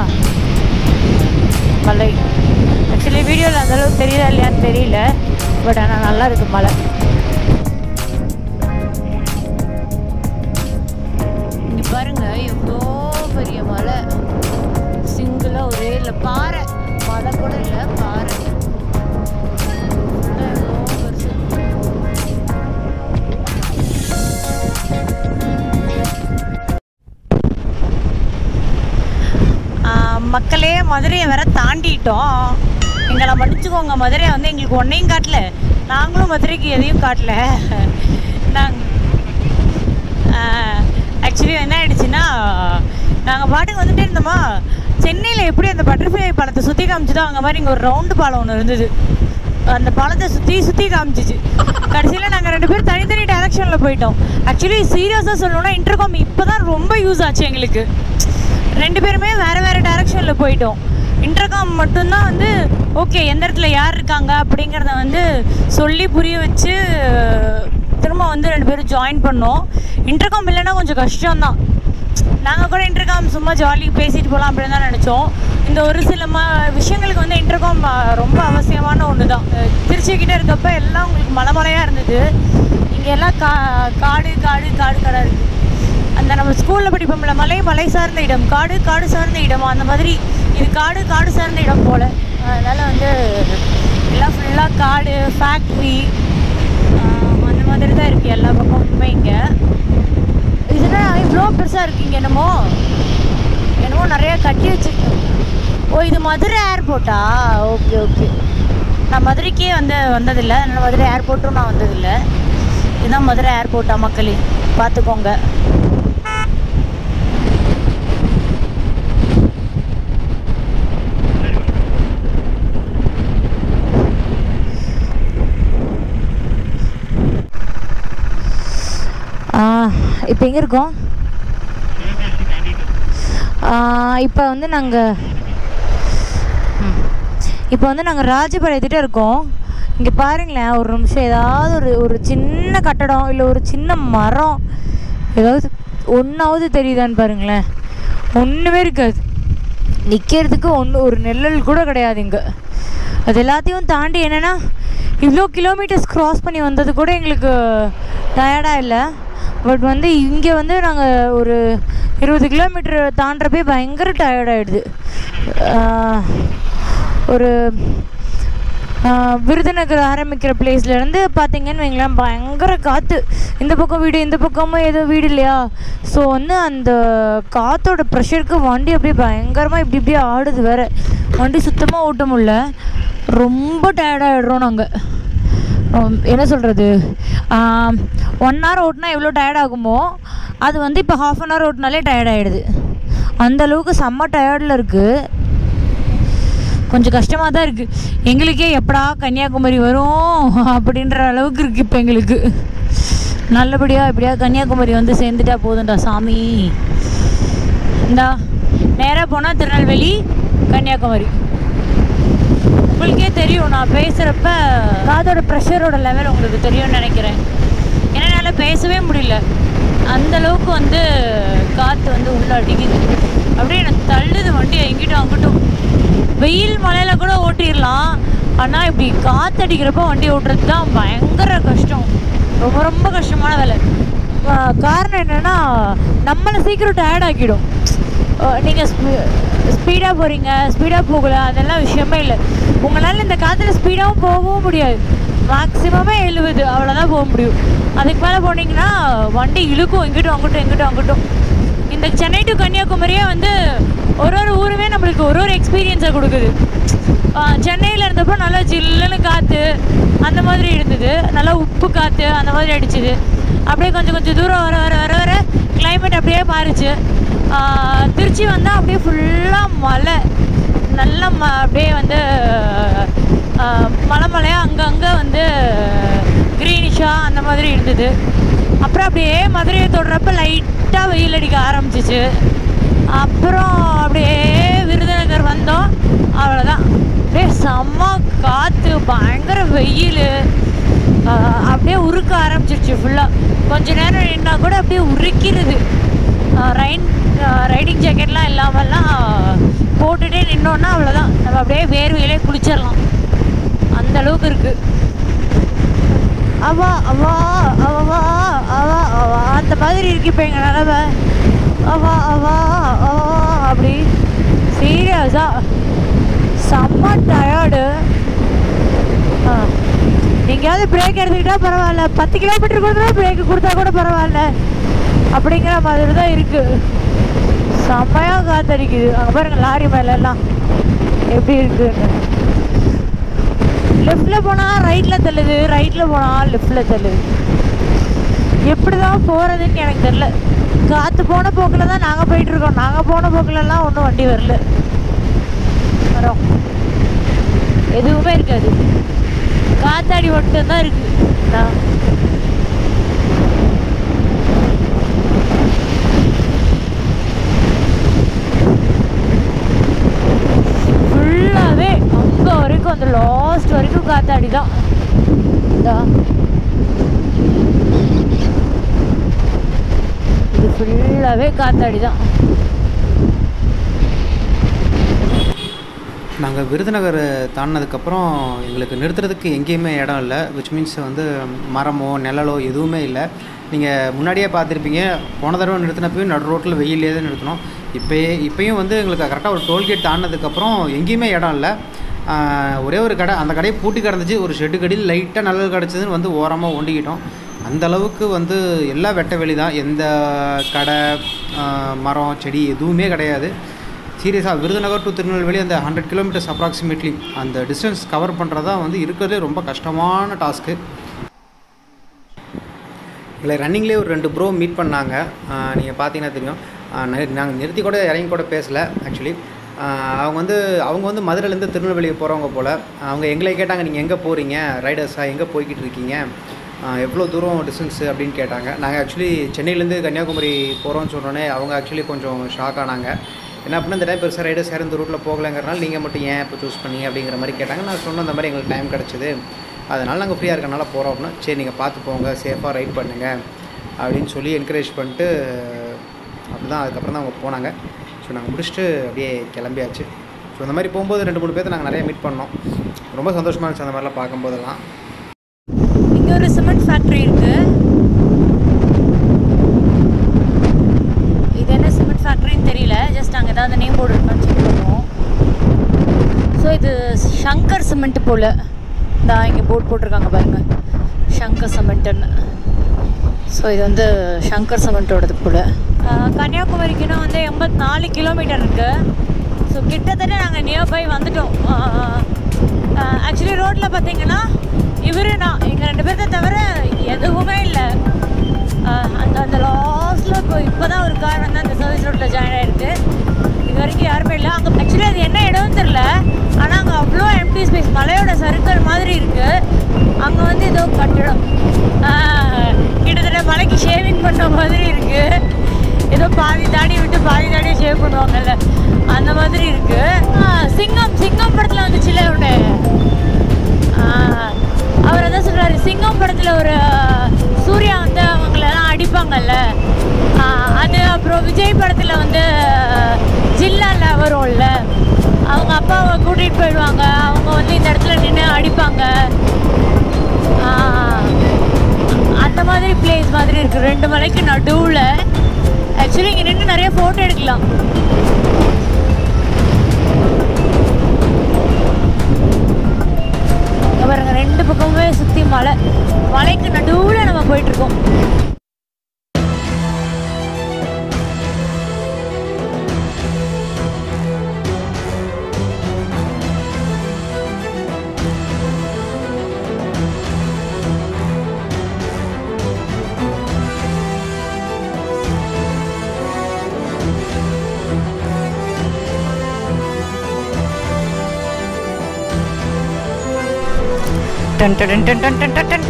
Speaker 5: மலை ஆக்சுவலி வீடியோவில் அந்த அளவுக்கு தெரியுதா இல்லையான்னு தெரியல பட் ஆனால் நல்லா இருக்கு மலை இங்க பாருங்க எவ்வளோ பெரிய மலை சிங்கிளாக ஒரே இல்லை பாறை மலை கூட இல்லை பாறை full ஆ எவ்வளோ மதுரையை வேற தாண்டிட்டோம் எங்களை மன்னிச்சுக்கோங்க மதுரை வந்து எங்களுக்கு ஒன்றையும் காட்டல நாங்களும் மதுரைக்கு எதையும் காட்டல நாங்கள் ஆக்சுவலி என்ன ஆயிடுச்சுன்னா நாங்கள் பாட்டுக்கு வந்துட்டே இருந்தோமா சென்னையில் எப்படி அந்த பட்டர்ஃப்ளை பாலத்தை சுற்றி காமிச்சதோ அங்கே மாதிரி இங்கே ஒரு ரவுண்டு பாலம் ஒன்று இருந்தது அந்த பாலத்தை சுற்றி சுற்றி காமிச்சிச்சு கடைசியில் நாங்கள் ரெண்டு பேரும் தனித்தனி டைரக்ஷனில் போயிட்டோம் ஆக்சுவலி சீரியஸாக சொல்லணும்னா இன்டர்காம் இப்போ தான் ரொம்ப யூஸ் ஆச்சு எங்களுக்கு ரெண்டு பேருமே வேறு வேறு டைரக்ஷனில் போயிட்டோம் இன்டர்காம் மட்டும்தான் வந்து ஓகே எந்த இடத்துல யார் இருக்காங்க அப்படிங்கிறத வந்து சொல்லி புரிய வச்சு திரும்ப வந்து ரெண்டு பேரும் ஜாயின் பண்ணோம் இன்டர்காம் இல்லைன்னா கொஞ்சம் கஷ்டம்தான் நாங்கள் கூட இன்டர்காம் சும்மா ஜாலி பேசிட்டு போகலாம் அப்படின்னு தான் நினச்சோம் இந்த ஒரு சில ம விஷயங்களுக்கு வந்து இன்டர்காம் ரொம்ப அவசியமான ஒன்று தான் திருச்சிக்கிட்டே இருக்கப்ப எல்லாம் உங்களுக்கு மலை மலையாக இருந்தது இங்கே எல்லாம் கா காடு காடு காடு காடாக இருக்குது அந்த நம்ம ஸ்கூலில் படிப்போம்ல மலை மலை சார்ந்த இடம் காடு காடு சார்ந்த இடம் அந்த மாதிரி இது காடு காடு சார்ந்த இடம் போல் அதனால் வந்து எல்லாம் ஃபுல்லாக காடு ஃபேக்ட்ரி அந்த மாதிரி தான் இருக்குது எல்லா பக்கமுமே இங்கே இதெல்லாம் இவ்வளோ பெருசாக இருக்கு இங்கே என்னமோ என்னமோ நிறையா கட்டி வச்சுருக்கு ஓ இது மதுரை ஏர்போர்ட்டா ஓகே ஓகே நான் மதுரைக்கே வந்து வந்ததில்லை அதனால் மதுரை ஏர்போர்ட்டும் நான் வந்ததில்லை இதுதான் மதுரை ஏர்போர்ட்டா மக்களே பார்த்துக்கோங்க இப்போ எங்கே இருக்கோம் இப்போ வந்து நாங்கள் இப்போ வந்து நாங்கள் ராஜபாளையத்திட்ட இருக்கோம் இங்கே பாருங்களேன் ஒரு நிமிஷம் ஏதாவது ஒரு ஒரு சின்ன கட்டடம் இல்லை ஒரு சின்ன மரம் ஏதாவது ஒன்றாவது தெரியுதான்னு பாருங்களேன் ஒன்றுமே இருக்காது நிற்கிறதுக்கு ஒன்று ஒரு நெல்லல் கூட கிடையாது இங்கே அது எல்லாத்தையும் தாண்டி என்னென்னா இவ்வளோ கிலோமீட்டர்ஸ் க்ராஸ் பண்ணி வந்தது கூட எங்களுக்கு டயர்டாக இல்லை பட் வந்து இங்கே வந்து நாங்கள் ஒரு இருபது கிலோமீட்டர் தாண்டுறப்பே பயங்கர டயர்டாகிடுது ஒரு ஆஹ், விருதுநகர் ஆரம்பிக்கிற பிளேஸ்லேருந்து பார்த்தீங்கன்னு வைங்களேன் பயங்கர காற்று இந்த பக்கம் வீடு இந்த பக்கமும் எதுவும் வீடு இல்லையா ஸோ வந்து அந்த காற்றோட ப்ரெஷருக்கு வண்டி அப்படியே பயங்கரமாக இப்படி இப்படியே ஆடுது வேற வண்டி சுத்தமாக ஓட்ட முடியல ரொம்ப டயர்டாகிடுறோம் நாங்கள் உம், என்ன சொல்கிறது ஒன் ஹவர் ஓட்டினா எவ்வளோ டயர்ட் ஆகுமோ அது வந்து இப்போ ஹாஃப் அன் ஹவர் ஓட்டினாலே டயர்ட் ஆகிடுது அந்த அளவுக்கு செம்ம டயர்டில் இருக்குது கொஞ்சம் கஷ்டமாக தான் இருக்குது எங்களுக்கே எப்படா கன்னியாகுமரி வரும் அப்படின்ற அளவுக்கு இருக்குது இப்போ எங்களுக்கு நல்லபடியாக எப்படியா கன்னியாகுமரி வந்து சேர்ந்துட்டா போதும்டா சாமி இந்தா நேராக போனால் திருநெல்வேலி கன்னியாகுமரி உங்களுக்கே தெரியும் நான் பேசுகிறப்ப காதோட ப்ரெஷரோட லெவல் உங்களுக்கு தெரியும்னு நினைக்கிறேன் ஏன்னா என்னால் பேசவே முடியல அந்த அளவுக்கு வந்து காற்று வந்து உள்ள அடிக்குது அப்படியே எனக்கு தள்ளுது வண்டி எங்கிட்டும் அங்கிட்டும் வெயில் மழையில கூட ஓட்டிடலாம் ஆனால் இப்படி காற்று அடிக்கிறப்ப வண்டி ஓட்டுறது தான் பயங்கர கஷ்டம் ரொம்ப ரொம்ப கஷ்டமான வேலை ஆஹ் காரணம் என்னென்னா நம்மளை சீக்கிரம் டயர்ட் ஆக்கிடும் நீங்கள் ஸ்பீடாக போகிறீங்க ஸ்பீடாக போகல அதெல்லாம் விஷயமே இல்லை உங்களால் இந்த காற்றுல ஸ்பீடாகவும் போகவும் முடியாது மேக்ஸிமமே எழுபது அவ்வளோதான் போக முடியும் அதுக்கு மேலே போனீங்கன்னா வண்டி இழுக்கும் இங்கிட்டும் அங்கிட்டும் இங்கிட்டும் அங்கிட்டும் இந்த சென்னை டு கன்னியாகுமரியே வந்து ஒரு ஒரு ஊருமே நம்மளுக்கு ஒரு ஒரு எக்ஸ்பீரியன்ஸை கொடுக்குது சென்னையில் இருந்தப்போ நல்லா ஜில்லுன்னு காற்று அந்த மாதிரி இருந்தது நல்லா உப்பு காற்று அந்த மாதிரி அடிச்சுது அப்படியே கொஞ்சம் கொஞ்சம் தூரம் வர வர வர வர climate அப்படியே மாறுச்சு ஆஹ் திருச்சி வந்தால் அப்படியே ஃபுல்லாக மலை நல்ல ம அப்படியே வந்து ஆஹ் மலை மலையாக அங்கங்கே வந்து க்ரீனிஷாக அந்த மாதிரி இருந்தது அப்புறம் அப்படியே மதுரையை தொடுறப்ப லைட்டாக வெயில் அடிக்க ஆரம்பிச்சிச்சு அப்புறம் அப்படியே விருதுநகர் வந்தோம் அவ்வளோதான் அப்படியே செம்ம காற்று பயங்கர வெயில் அப்படியே உருக்க ஆரம்பிச்சிருச்சு ஃபுல்லாக கொஞ்ச நேரம் நின்னா கூட அப்படியே உருக்கிறது ரைன் ரைடிங் ஜாக்கெட்லாம் இல்லாமல்லாம் போட்டுட்டே நின்னோன்னா அவ்வளோதான் நம்ம அப்படியே வேர்வையிலே குளிச்சிடலாம் அந்த அளவுக்கு இருக்குது அவா அவா அவா அவா அவா அந்த மாதிரி இருக்கு இப்போ எங்கள் நிலவை அவா அவா அவா அப்படி சீரியஸா செம்ம டயர்டு எங்கேயாவது பிரேக் எடுத்துக்கிட்டா பரவாயில்ல பத்து கிலோமீட்டர் கொடுத்தா பிரேக் கொடுத்தா கூட பரவாயில்ல அப்படிங்கிற மாதிரி தான் இருக்குது செம்மையாக காத்தடிக்குது அங்கே பாருங்க லாரி மேல எல்லாம் எப்படி இருக்குன்னு லெஃப்டில் போனால் ரைட்டில் தள்ளுது ரைட்டில் போனால் லெஃப்டில் தள்ளுது எப்படி தான் போகிறதுன்னு எனக்கு தெரில காற்று போன போக்கில் தான் நாங்கள் போயிட்டுருக்கோம் நாங்கள் போன போக்கிலலாம் ஒன்றும் வண்டி வரல வரோம் எதுவுமே இருக்காது காத்தாடி மட்டும்தான் இருக்கு நான் ஃபுல்லாகவே அங்கே வரைக்கும் அந்த லாஸ்ட் வரைக்கும் காத்தாடி தான் இந்தா. இது ஃபுல்லாகவே காத்தாடி தான்
Speaker 4: நாங்கள் விருதுநகர் தாண்டினதுக்கப்புறம் எங்களுக்கு நிறுத்துறதுக்கு எங்கேயுமே இடம் இல்லை விச் மீன்ஸ் வந்து மரமோ நிழலோ எதுவுமே இல்லை நீங்கள் முன்னாடியே பார்த்துருப்பீங்க போன தடவை நிறுத்தினப்பையும் நடு ரோட்டில் வெயிலே தான் நிறுத்தினோம் இப்போயே இப்போயும் வந்து எங்களுக்கு கரெக்டாக ஒரு டோல்கேட் தாண்டினதுக்கப்புறம் எங்கேயுமே இடம் இல்லை ஆஹ் ஒரே ஒரு கடை அந்த கடையை பூட்டி கிடந்துச்சு ஒரு ஷெட்டு கடையில் லைட்டாக நல்லது கிடச்சதுன்னு வந்து ஓரமாக ஒண்டிக்கிட்டோம் அந்த அளவுக்கு வந்து எல்லா வெட்ட வெளி தான் எந்த கடை ஆஹ் மரம் செடி எதுவுமே கிடையாது சீரியஸாக விருதுநகர் டு திருநெல்வேலி அந்த ஹண்ட்ரட் கிலோமீட்டர்ஸ் அப்ராக்சிமேட்லி அந்த டிஸ்டன்ஸ் கவர் பண்ணுறதா வந்து இருக்கிறதுலே ரொம்ப கஷ்டமான டாஸ்க்கு இல்லை ரன்னிங்லேயே ஒரு ரெண்டு ப்ரோ மீட் பண்ணாங்க நீங்கள் பார்த்தீங்கன்னா தெரியும் நாங்கள் நிறுத்தி கூட இறங்கி கூட பேசலை ஆக்சுவலி அவங்க வந்து அவங்க வந்து மதுரையிலேருந்து திருநெல்வேலி போகிறவங்க போல் அவங்க எங்களை கேட்டாங்க நீங்கள் எங்கே போகிறீங்க ரைடர்ஸாக எங்கே போய்கிட்டு இருக்கீங்க ஆஹ் எவ்வளோ தூரம் டிஸ்டன்ஸு அப்படின்னு கேட்டாங்க நாங்கள் ஆக்சுவலி சென்னையிலேருந்து கன்னியாகுமரி போகிறோம்னு சொன்னோன்னே அவங்க ஆக்சுவலி கொஞ்சம் ஷாக் ஆனாங்க என்ன அப்படின்னா இந்த டைம் பெருசாக ரைடர்ஸ் யாரும் இந்த ரூட்டில் போகலைங்கிறனால நீங்கள் மட்டும் ஏன் இப்போ சூஸ் பண்ணீங்க அப்படிங்கிற மாதிரி கேட்டாங்க நான் சொன்ன அந்த மாதிரி எங்களுக்கு டைம் கிடச்சிது அதனால் நாங்கள் ஃப்ரீயாக இருக்கனால போகிறோம் அப்படின்னா சரி நீங்கள் பார்த்து போங்க சேஃபாக ரைட் பண்ணுங்கள் அப்படின்னு சொல்லி என்கரேஜ் பண்ணிட்டு அப்படி தான் அதுக்கப்புறம் தான் அவங்க போனாங்க ஸோ நாங்கள் முடிச்சுட்டு அப்படியே கிளம்பியாச்சு ஸோ இந்த மாதிரி போகும்போது ரெண்டு மூணு பேர்த்த நாங்கள் நிறைய மீட் பண்ணோம் ரொம்ப சந்தோஷமாக இருந்துச்சு அந்த மாதிரிலாம் பார்க்கும்போதெல்லாம்
Speaker 5: இங்கே ஒரு சிமெண்ட் ஃபேக்ட்ரி இருக்கு இது என்ன சிமெண்ட் ஃபேக்ட்ரின்னு தெரியல ஜஸ்ட் அங்கே ஏதாவது நேம் போர்டு இருக்கான்னு செக் பண்ணுவோம் ஸோ இது சங்கர் சிமெண்ட் போல் இந்த இங்கே போர்டு போட்டிருக்காங்க பாருங்க சங்கர் சிமெண்ட்டுன்னு ஸோ இது வந்து சங்கர் சிமெண்ட்டோடது போல் கன்னியாகுமரிக்குன்னா வந்து எண்பத்தி நாலு கிலோமீட்டர் இருக்குது ஸோ கிட்டத்தட்ட நாங்கள் நியர்பை வந்துட்டோம் ஆக்சுவலி ரோட்டில் பார்த்தீங்கன்னா இவரு நான் எங்கள் ரெண்டு பேர்த்த தவிர எதுவுமே இல்லை அந்த அந்த லாஸ்ட்டில் இப்போ இப்போ தான் ஒரு கார் வந்து அந்த சர்வீஸ் ரோட்டில் ஜாயின் ஆயிருக்கு இது வரைக்கும் யாருமே இல்லை அங்கே ஆக்சுவலி அது என்ன இடம்னு தெரில ஆனால் அங்கே அவ்வளோ எம்டி ஸ்பேஸ் மலையோட சர்க்கிள் மாதிரி இருக்குது அங்கே வந்து ஏதோ கட்டிடம் ஆஹ், கிட்டத்தட்ட மலைக்கு ஷேவிங் பண்ண மாதிரி இருக்குது ஏதோ பாதி தாடி விட்டு பாதி தாடியை ஷேவ் பண்ணுவாங்கல்ல அந்த மாதிரி இருக்கு ஆஹ், சிங்கம் சிங்கம் படத்தில் வந்துச்சுல ஒன்று அவர் அதான் சொல்றாரு சிங்கம் படத்தில் ஒரு சூர்யா வந்து அவங்களெல்லாம் அடிப்பாங்கல்ல ஆஹ், அது அப்புறம் விஜய் படத்தில் வந்து ஜில்லால வரும்ல அவங்க அப்பாவை கூட்டிகிட்டு போயிடுவாங்க அவங்க வந்து இந்த இடத்துல நின்று அடிப்பாங்க ஆஹ், அந்த மாதிரி பிளேஸ் மாதிரி இருக்கு ரெண்டு மலைக்கு நடுவில் ஆக்சுவலி இங்கே நின்று நிறைய ஃபோட்டோ எடுக்கலாம் இங்க பாருங்க ரெண்டு பக்கமுமே சுற்றி மலை மலைக்கு நடுவில் நம்ம போயிட்டு இருக்கோம்
Speaker 3: டன் டன் டன் டன் டன் டன் டன்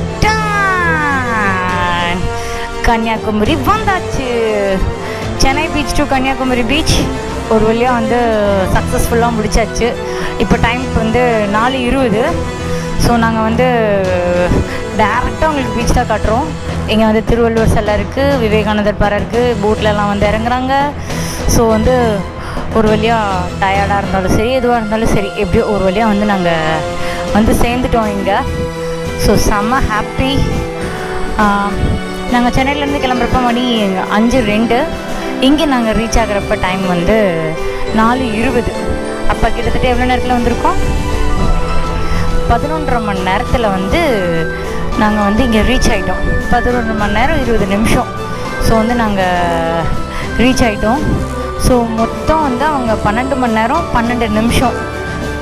Speaker 3: டன். கன்னியாகுமரி வந்தாச்சு Chennai beach to Kanyakumari beach ஒரு வழியாக வந்து சக்ஸஸ்ஃபுல்லாக முடிச்சாச்சு இப்போ டைம் வந்து நாலு இருபது ஸோ நாங்கள் வந்து டேரெக்டாக உங்களுக்கு பீச் தான் காட்டுறோம் இங்கே வந்து திருவள்ளுவர் சிலை இருக்குது விவேகானந்தர் பாறை இருக்குது போட்லலாம் வந்து இறங்குறாங்க ஸோ வந்து ஒரு வழியாக டயர்டாக இருந்தாலும் சரி எதுவாக இருந்தாலும் சரி எப்படியோ ஒரு வழியாக வந்து நாங்கள் வந்து சேர்ந்துட்டோம் இங்கே ஸோ செம்ம ஹாப்பி நாங்கள் சென்னையிலேருந்து கிளம்புறப்ப மணி அஞ்சு ரெண்டு இங்கே நாங்கள் ரீச் ஆகிறப்ப டைம் வந்து நாலு இருபது அப்போ கிட்டத்தட்ட எவ்வளோ நேரத்தில் வந்திருக்கோம் பதினொன்றரை மணி நேரத்தில் வந்து நாங்கள் வந்து இங்கே ரீச் ஆகிட்டோம் பதினொன்று மணி நேரம் இருபது நிமிஷம் ஸோ வந்து நாங்கள் ரீச் ஆகிட்டோம் ஸோ மொத்தம் வந்து அவங்க பன்னெண்டு மணி நேரம் பன்னெண்டு நிமிஷம்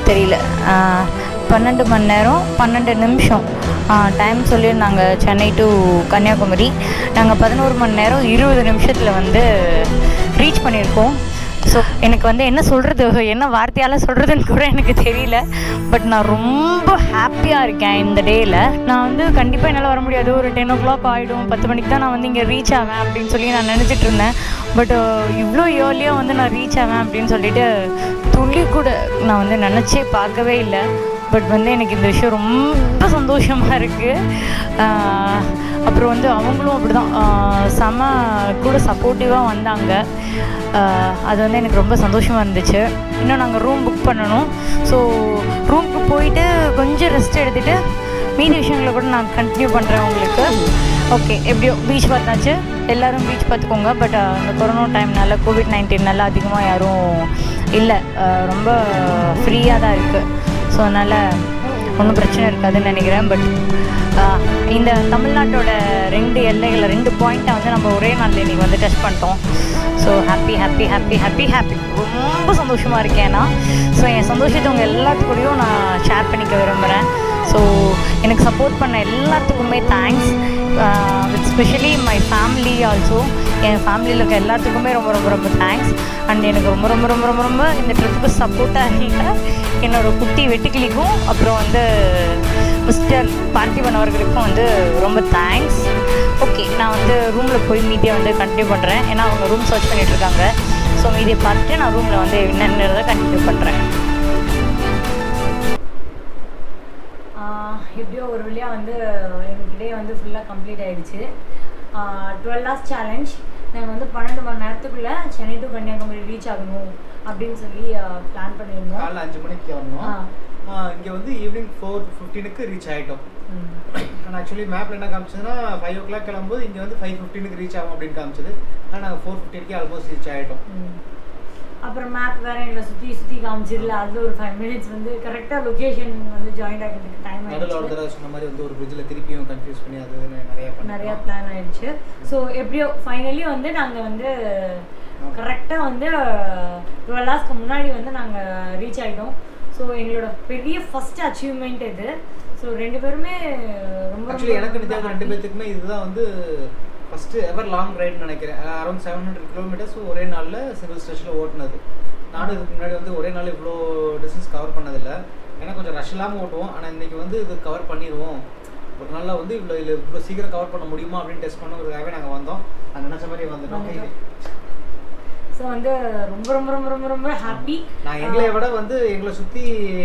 Speaker 2: தெரியல ஆஹ் பன்னெண்டு மணி நேரம் பன்னெண்டு நிமிஷம் டைம் சொல்லியிருந்தாங்க சென்னை டு கன்னியாகுமரி நாங்கள் பதினோரு மணி நேரம் இருபது நிமிஷத்தில் வந்து ரீச் பண்ணியிருக்கோம் ஸோ எனக்கு வந்து என்ன சொல்கிறது என்ன வார்த்தையால் சொல்கிறதுன்னு கூட எனக்கு தெரியல பட் நான் ரொம்ப ஹாப்பியாக இருக்கேன் இந்த டேயில் நான் வந்து கண்டிப்பாக என்னால் வர முடியாது ஒரு டென் ஓ கிளாக் ஆகிடும் பத்து மணிக்கு தான் நான் வந்து இங்கே ரீச் ஆவேன் அப்படின்னு சொல்லி நான் நினச்சிட்டு இருந்தேன் பட் இவ்வளோ இயர்லியாக வந்து நான் ரீச் ஆவேன் அப்படின்னு சொல்லிட்டு துளி கூட நான் வந்து நினச்சே பார்க்கவே இல்லை பட் வந்து எனக்கு இந்த விஷயம் ரொம்ப சந்தோஷமாக இருக்குது அப்புறம் வந்து அவங்களும் அப்படி தான் செம கூட சப்போர்ட்டிவாக வந்தாங்க ஆஹ் அது வந்து எனக்கு ரொம்ப சந்தோஷமாக இருந்துச்சு இன்னும் நாங்கள் ரூம் புக் பண்ணணும் ஸோ ரூமுக்கு போயிட்டு கொஞ்சம் ரெஸ்ட் எடுத்துகிட்டு மீதி விஷயங்களை கூட நான் கண்டினியூ பண்ணுறேன் உங்களுக்கு ஓகே எப்படியோ பீச் பார்த்தாச்சு எல்லோரும் பீச் பார்த்துக்கோங்க பட் அந்த கொரோனா டைம்னால கோவிட் நைன்டீன்னால அதிகமாக யாரும் இல்லை ஆஹ் ரொம்ப ஃப்ரீயாக தான் இருக்குது ஸோ அதனால் ஒன்றும் பிரச்சனை இருக்காதுன்னு நினைக்கிறேன் பட் இந்த தமிழ்நாட்டோட ரெண்டு எல்லைகளை ரெண்டு பாயிண்ட்டை வந்து நம்ம ஒரே நாளில் இன்றைக்கி வந்து டெஸ்ட் பண்ணிட்டோம் so happy happy happy happy happy ரொம்ப சந்தோஷமாக இருக்கேன் நான் ஸோ என் சந்தோஷத்தை உங்கள் எல்லாத்துக்கூடயும் நான் ஷேர் பண்ணிக்க விரும்புகிறேன் ஸோ எனக்கு சப்போர்ட் பண்ண எல்லாத்துக்குமே thanks with specially my family also என் ஃபேமிலியில் இருக்க எல்லாத்துக்குமே ரொம்ப ரொம்ப ரொம்ப தேங்க்ஸ் அண்ட் எனக்கு ரொம்ப ரொம்ப ரொம்ப ரொம்ப ரொம்ப இந்த ட்ரிப்புக்கு சப்போர்ட்டாக இருக்க என்னோட குட்டி வெட்டுக்கிளிக்கும் அப்புறம் வந்து மிஸ்டர் பார்த்திபன் அவர்களுக்கும் வந்து ரொம்ப தேங்க்ஸ் ஓகே நான் வந்து ரூமில் போய் மீதியை வந்து கண்டினியூ பண்ணுறேன் ஏன்னா அவங்க ரூம் சர்ச் பண்ணிட்டு இருக்காங்க ஸோ மீதியை பார்த்துட்டு நான் ரூமில் வந்து என்னன்றதை கண்டினியூ பண்ணுறேன் எப்படியோ ஒரு வழியாக வந்து எங்களுக்கு டே வந்து ஃபுல்லாக கம்ப்ளீட் ஆயிடுச்சு டுவெல் ஹவர்ஸ் சேலஞ்ச் நாங்கள் வந்து பன்னெண்டு மணி நேரத்துக்குள்ளே சென்னை டு கன்னியாகுமரி ரீச் ஆகணும் அப்படின்னு சொல்லி பிளான் பண்ணியிருந்தோம்
Speaker 1: காலைல அஞ்சு மணிக்கு கிளம்பணும்
Speaker 2: ஆ.
Speaker 1: இங்கே வந்து ஈவினிங் ஃபோர் ஃபிஃப்டீனுக்கு ரீச் ஆகிட்டோம்
Speaker 2: ம்.
Speaker 1: ஆனால் ஆக்சுவலி மேப்பில் என்ன காமிச்சதுன்னா ஃபைவ் ஓ கிளாக் கிளம்பும்போது இங்கே வந்து ஃபைவ் ஃபிஃப்டீனுக்கு ரீச் ஆகும் அப்படின்னு காமிச்சது ஆனால் நாங்கள் ஃபோர் ஃபிஃப்டீனுக்கே ஆல்மோஸ்ட் ரீச் ஆகிட்டோம்
Speaker 2: ம். அப்புறம் மேப் வேற எங்களை சுற்றி சுற்றி காமிச்சிடல அதில் ஒரு ஃபைவ் மினிட்ஸ் வந்து கரெக்டாக லொக்கேஷன் வந்து ஜாயின் ஆகிறதுக்கு டைம்
Speaker 1: நடுவில் ஒரு
Speaker 2: ஆயிடுச்சு
Speaker 1: தடவை சொன்ன மாதிரி வந்து ஒரு பிரிட்ஜில் திருப்பியும் கன்ஃபியூஸ் பண்ணி அது இதுன்னு நிறைய
Speaker 2: நிறைய
Speaker 1: பண்ணி
Speaker 2: பிளான் ஆயிடுச்சு ஸோ எப்படியோ ஃபைனலி வந்து நாங்கள் வந்து கரெக்டாக வந்து டுவெல் ஹவர்ஸ்க்கு முன்னாடி வந்து நாங்கள் ரீச் ஆகிட்டோம் ஸோ எங்களோட பெரிய ஃபர்ஸ்ட் அச்சீவ்மெண்ட் இது ஸோ ரெண்டு பேருமே ரொம்ப
Speaker 1: ஆக்சுவலி எனக்கு
Speaker 2: ரொம்ப
Speaker 1: நித்யா ரெண்டு
Speaker 2: happy.
Speaker 1: பேத்துக்குமே இதுதான் வந்து ஃபர்ஸ்ட் எவர் லாங் ரைட் நினைக்கிறேன் அரௌண்ட் செவன் ஹண்ட்ரட் கிலோமீட்டர்ஸ் ஒரே நாளில் சிவில் ஸ்டேஷனில் ஓட்டுனது நானும் இதுக்கு முன்னாடி வந்து ஒரே நாள் இவ்வளோ டிஸ்டன்ஸ் கவர் பண்ணதில்லை ஏன்னா கொஞ்சம் ரஷ் இல்லாமல் ஓட்டுவோம் ஆனால் இன்னைக்கு வந்து இது கவர் பண்ணிடுவோம் ஒரு நாளில் வந்து இவ்வளோ இல்லை இவ்வளோ சீக்கிரம் கவர் பண்ண முடியுமா அப்படின்னு டெஸ்ட் பண்ணுறதுக்காகவே நாங்கள் வந்தோம் அது நினச்ச மாதிரி வந்துட்டோம்
Speaker 2: வந்துட்டோம். ஸோ வந்து ரொம்ப ரொம்ப ரொம்ப ரொம்ப ரொம்ப ஹாப்பி
Speaker 1: நான் எங்களை விட வந்து எங்களை சுற்றி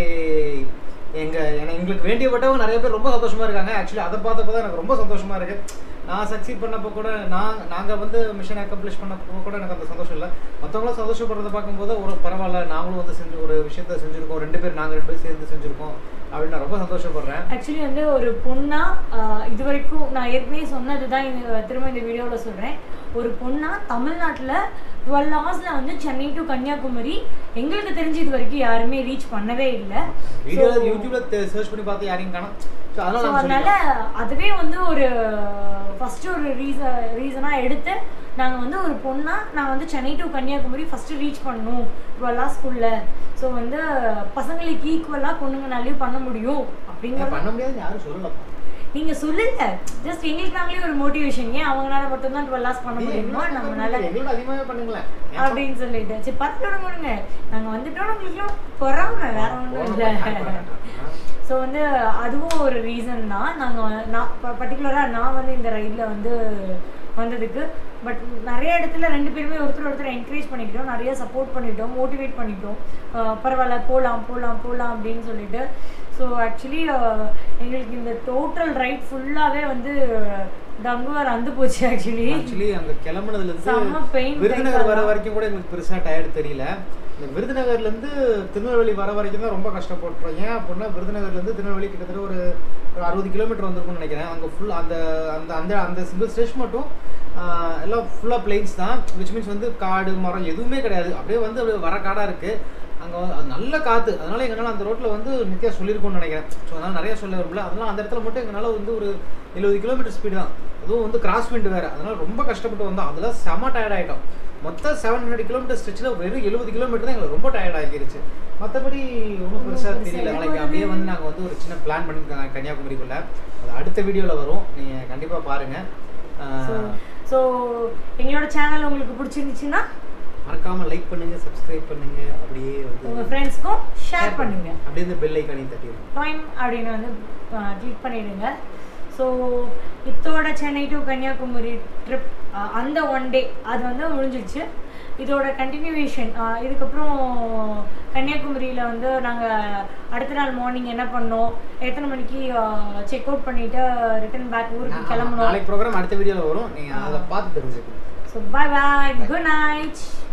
Speaker 1: எங்க எனக்கு எங்களுக்கு வேண்டியப்பட்டவங்க நிறைய பேர் ரொம்ப சந்தோஷமா இருக்காங்க ஆக்சுவலி அதை பார்த்தப்போ தான் எனக்கு ரொம்ப சந்தோஷமா இருக்கு நான் சக்சீட் பண்ணப்போ கூட நான் நாங்கள் வந்து மிஷன் அக்கம்ப்ளிஷ் பண்ணப்போ கூட எனக்கு அந்த சந்தோஷம் இல்லை மற்றவங்களும் சந்தோஷப்படுறத பார்க்கும்போது ஒரு பரவாயில்ல நாங்களும் வந்து செஞ்சு ஒரு விஷயத்த செஞ்சுருக்கோம் ரெண்டு பேர் நாங்கள் ரெண்டு பேர் சேர்ந்து செஞ்சுருக்கோம் அப்படின்னு நான் ரொம்ப சந்தோஷப்படுறேன்
Speaker 2: ஆக்சுவலி வந்து ஒரு பொண்ணா ஆஹ், இது வரைக்கும் நான் ஏற்கனவே சொன்னது தான் இந்த திரும்ப இந்த வீடியோவில் சொல்கிறேன் ஒரு பொண்ணா தமிழ்நாட்டில் டுவெல் ஹவர்ஸில் வந்து சென்னை டு கன்னியாகுமரி எங்களுக்கு தெரிஞ்சு இது வரைக்கும் யாருமே ரீச் பண்ணவே இல்லை
Speaker 1: வீடியோ
Speaker 2: So-
Speaker 1: யூடியூப்ல சர்ச் பண்ணி பார்த்து யாரையும் காணும் ஸோ
Speaker 2: ஸோ
Speaker 1: அதனால நான்
Speaker 2: அதனால அதுவே வந்து ஒரு ஃபர்ஸ்ட் ஒரு ரீசன் ரீசனாக எடுத்து நாங்கள் வந்து ஒரு பொண்ணா நான் வந்து Chennai to Kanyakumari first reach பண்ணணும் டுவெல் ஹவர்ஸ்க்குள்ள ஸோ வந்து பசங்களுக்கு ஈக்குவலாக பொண்ணுங்கனாலையும் பண்ண முடியும்
Speaker 1: சொல்லிடுறேன்.
Speaker 2: அப்படிங்கிறது
Speaker 1: பண்ண முடியாது யாரும் சொல்லலப்பா
Speaker 2: நீங்க சொல்லுங்க ஜஸ்ட் எங்களுக்கு நாங்களே ஒரு மோட்டிவேஷன் ஏன் அவங்களால மட்டும் தான் டுவெல் ஹவர்ஸ் பண்ண முடியுமோ நம்மளால
Speaker 1: எங்களோட அதிகமாகவே பண்ணுங்களேன்
Speaker 2: அப்படின்னு சொல்லிட்டு சரி பத்து விட முடியுங்க நாங்க வந்துட்டோம் உங்களுக்குலாம் பொறாம வேற ஒன்றும் இல்லை ஸோ வந்து அதுவும் ஒரு ரீசன் தான் நாங்கள் நான் பர்டிகுலராக நான் வந்து இந்த ரைடில் வந்து வந்ததுக்கு பட் நிறைய இடத்துல ரெண்டு பேருமே ஒருத்தர் ஒருத்தர் என்கரேஜ் பண்ணிக்கிட்டோம் நிறைய சப்போர்ட் பண்ணிட்டோம் மோட்டிவேட் பண்ணிட்டோம் அஹ் பரவாயில்ல போகலாம் போகலாம் போகலாம் அப்படின்னு சொல்லிட்டு ஸோ ஆக்சுவலி எங்களுக்கு இந்த டோட்டல் ரைட் ஃபுல்லாகவே வந்து டங்குவார் அந்து போச்சு ஆக்சுவலி
Speaker 1: ஆக்சுவலி அங்க கிளம்புனதுல
Speaker 2: செம்ம pain
Speaker 1: இருந்து விருதுநகர் வர
Speaker 2: கைகால்லாம்.
Speaker 1: வரைக்கும் கூட எங்களுக்கு பெருசா டயர்டு தெரியல இந்த விருதுநகர்ல இருந்து திருநெல்வேலி வர வரைக்கும் தான் ரொம்ப கஷ்டப்பட்டுறோம் ஏன் அப்படின்னா விருதுநகர்ல இருந்து திருநெல்வேலி கிட்டத்தட்ட ஒரு ஒரு அறுபது கிலோமீட்டர் வந்திருக்கும்னு நினைக்கிறேன் அங்க ஃபுல் அந்த அந்த அந்த அந்த சிங்கிள் ஸ்டேஷன் மட்டும் ஆஹ், எல்லாம் ஃபுல்லா பிளெயின்ஸ் தான் விச் மீன்ஸ் வந்து காடு மரம் எதுவுமே கிடையாது அப்படியே வந்து அப்படியே வர காடா இருக்கு அங்கே அது நல்ல காற்று அதனால எங்களால் அந்த ரோட்டில் வந்து நித்யா சொல்லியிருக்கோம்னு நினைக்கிறேன் ஸோ அதனால் நிறைய சொல்ல விரும்பல அதனால அந்த இடத்துல மட்டும் எங்களால் வந்து ஒரு எழுபது கிலோமீட்டர் ஸ்பீடு தான் அதுவும் வந்து கிராஸ் விண்ட் வேறு அதனால ரொம்ப கஷ்டப்பட்டு வந்தோம் அதெல்லாம் செம டயர்ட் ஆகிட்டோம் மொத்தம் செவன் ஹண்ட்ரட் கிலோமீட்டர் ஸ்ட்ரெச்சில் வெறும் எழுபது கிலோமீட்டர் தான் எங்களுக்கு ரொம்ப டயர்ட் ஆகிருச்சு மற்றபடி ஒன்றும் பெருசாக தெரியல நாளைக்கு அப்படியே வந்து நாங்கள் வந்து ஒரு சின்ன பிளான் பண்ணியிருக்காங்க கன்னியாகுமரிக்குள்ள அது அடுத்த வீடியோவில் வரும் நீங்கள் கண்டிப்பாக பாருங்கள்
Speaker 2: ஸோ எங்களோட சேனல் உங்களுக்கு பிடிச்சிருந்துச்சுன்னா
Speaker 1: மறக்காமல் லைக் பண்ணுங்கள் சப்ஸ்கிரைப் பண்ணுங்கள் அப்படியே வந்து
Speaker 2: உங்கள் ஃப்ரெண்ட்ஸ்க்கும் ஷேர் பண்ணுங்க
Speaker 1: அப்படியே இந்த பெல் ஐக்கானையும் தட்டிடுங்க
Speaker 2: டைம் அப்படின்னு வந்து கிளிக் பண்ணிடுங்க ஸோ இத்தோட சென்னை டு கன்னியாகுமரி ட்ரிப் அந்த ஒன் டே அது வந்து முடிஞ்சிடுச்சு இதோட கண்டினியூவேஷன் இதுக்கப்புறம் கன்னியாகுமரியில் வந்து நாங்கள் அடுத்த நாள் மார்னிங் என்ன பண்ணோம் எத்தனை மணிக்கு செக் அவுட் பண்ணிவிட்டு ரிட்டர்ன் பேக் ஊருக்கு கிளம்பணும்
Speaker 1: நாளைக்கு ப்ரோக்ராம் அடுத்த வீடியோவில் வரும் நீங்கள் அதை பார்த்து தெரிஞ்சுக்கணும்
Speaker 2: so bye bye good night